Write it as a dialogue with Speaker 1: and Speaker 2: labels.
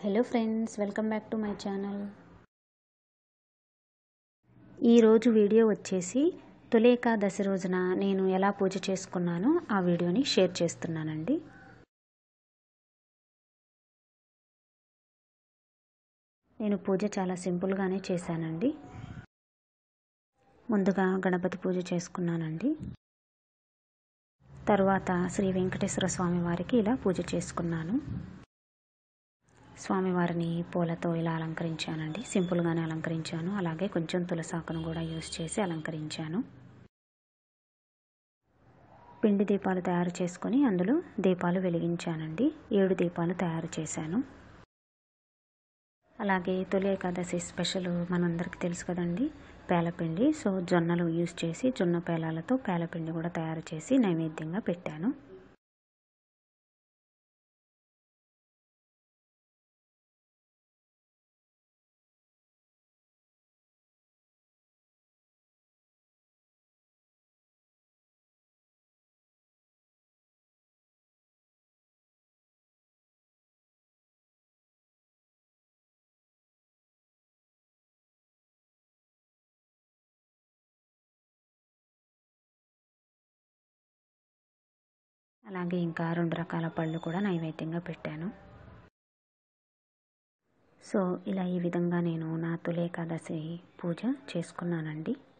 Speaker 1: hello friends welcome back to my channel ఈరోజు video వచ్చేసి తొలి ఏకాదశి రోజున నేను ఎలా పూజ చేసుకున్నానో ఆ వీడియోని షేర్ చేస్తున్నానండి నేను పూజ చాలా సింపుల్గానే చేశానండి ముందుగా గణపతి పూజ చేసుకున్నానండి తర్వాత శ్రీ వెంకటేశ్వర స్వామి వారికి ఇలా పూజ చేసుకున్నాను స్వామివారిని పూలతో ఇలా అలంకరించానండి సింపుల్గానే అలంకరించాను అలాగే కొంచెం తులసాకును కూడా యూస్ చేసి అలంకరించాను పిండి దీపాలు తయారు చేసుకొని అందులో దీపాలు వెలిగించానండి ఏడు దీపాలు తయారు చేశాను అలాగే తొలి ఏకాదశి స్పెషల్ మనందరికీ తెలుసు కదండి పేలపిండి సో జొన్నలు యూస్ చేసి జొన్న పేలాలతో పేలపిండి కూడా తయారు చేసి నైవేద్యంగా పెట్టాను అలాగే ఇంకా రెండు రకాల పళ్ళు కూడా నైవేద్యంగా పెట్టాను సో ఇలా ఈ విధంగా నేను నా తొలి ఏకాదశి పూజ చేసుకున్నానండి